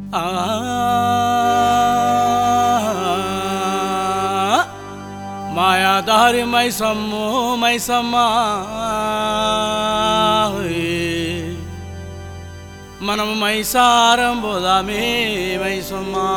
ఆ మాయాదారి మైసమ్ము మైసమ్మా మనం మైసారం పోదామే మైసమ్మా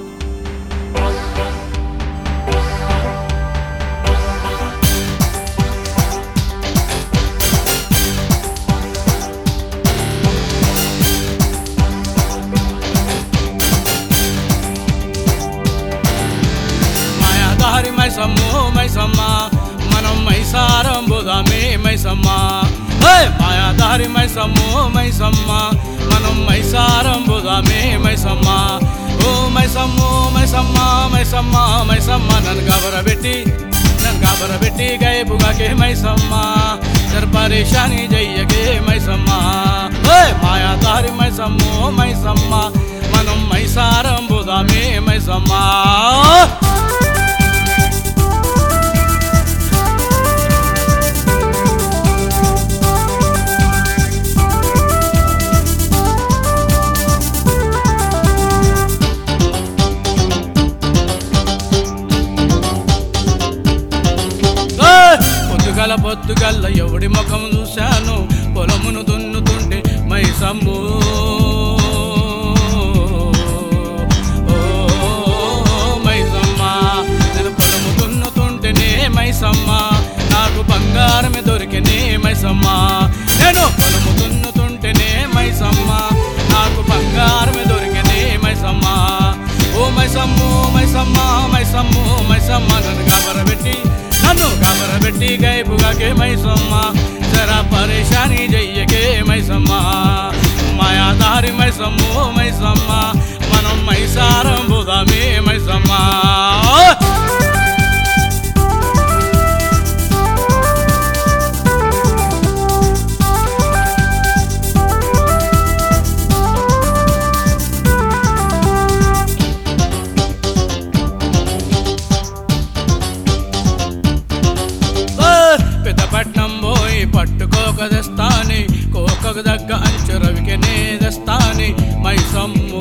మాయాదారి మైసమ్ము మైసమ్మా మనం మైసారం పోదామే మైసమ్మా హే! మాయాదారి మైసమ్ము మైసమ్మా మనం మైసారం పోదామే మైసమ్మా ఓ మైసమ్ము మైసమ్మా మైసమ్మా మైసమ్మా నన్ను గబరబెట్టి నన్ను గబరబెట్టి గైబుగాకే మైసమ్మా జర పరేషాని జయ్యకే మైసమ్మా హే! మాయాదారి మైసమ్ము మైసమ్మా మనం మైసారం పోదామే మైసమ్మా ఏయ్! పొద్దుగల పొద్దుగల్ల ఎవడి ముఖం చూశాను పొలమును దున్నుతుంటే మైసమ్ము ఓ, మైసమ్మ నేను పొలము దున్నుతుంటేనే మైసమ్మ నాకు బంగారమే దొరికినే మైసమ్మ నేను పొలము దున్నుతుంటేనే మైసమ్మ నాకు బంగారమే దొరికినే మైసమ్మ ఓ మైసమ్ము మైసమ్మ మైసమ్ము మైసమ్మ నన్ను కాబరబెట్టి నన్ను కాబరబెట్టి గైపుగాకే మైసమ్మ జరా పరేషాని జయ్యకే మైసమ్మ మాయాదారి మైసమ్ము మైసమ్మ మనం మైసారం బుదామే మైసమ్మ ఓ! పెద్దపట్నం పోయి పట్టుకోక తెస్తాని కోకకు దగ్గ అంచు రవికెనే తెస్తాని మైసమ్ము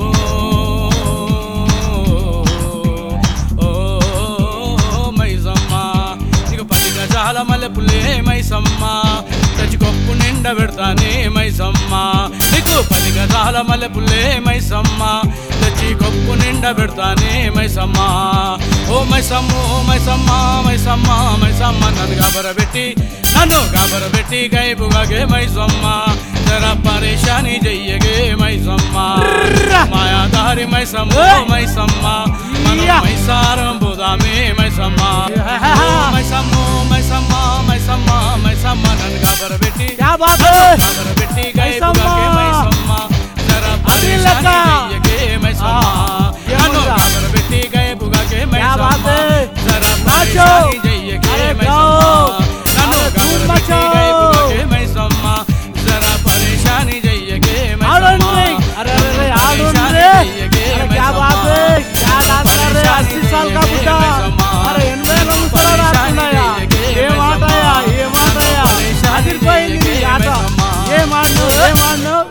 ఓ మైసమ్మ నీకు పది గజాల మల్లెపులే మైసమ్మ తెచ్చి కొప్పు నిండా పెడతానే మైసమ్మ నీకు పది గజాల మల్లెపులే మైసమ్మ తెచ్చి కొప్పు నిండా పెడతానే మైసమ్మ ఓ మైసమ్ము మైసమ్మ మైసమ్మ మైసమ్మ నన్ను గాబరబెట్టి నన్ను గాబరబెట్టి గైపుగాగే మైసమ్మ జర పరేషాని జయ్యగే మైసమ్మ మాయాదారి మైసమ్మ మైసమ్మ మనం మైసారం బుదామే మైసమ్మ ఓ మైసమ్మ మైసమ్మ మైసమ్మ మైసమ్మ నన్ను గాబరబెట్టి क्या बात है గాబరబెట్టి గైపుగాగే మైసమ్మ జర పరేషాని జయ్యగే మైసమ్మ ये నన్ను मुद्दा। గాబరబెట్టి గైపుగాగే क्या बात మైసమ్మ है జర नाचो పరేషాని జయ్యగే अरे మైసమ్మ నన్ను अरे धूम గాబరబెట్టి मचाओ। గైపుగాగే మైసమ్మ జర పరేషాని జయ్యగే आनंद మైసమ్మ सिंह अरे अरे अरे आनंद परेशानी रे जइयगे अरे मैं क्या सम्मा। बात है क्या डांस कर रहे परेशानी अस्सी साल का जइयगे बुड्ढा मैं सम्मा। अरे ఎనభై ఏళ్ళ ముసలోడు परेशानी ఆడుతున్నాయా जइयगे ఏం मैं ఆటయా सम्मा। ఏం ఆటయా परेशानी అదిరిపోయింది నీ जइयगे ఆట मैं सम्मा। ఏం ఆడినావు ఏం ఆడినావు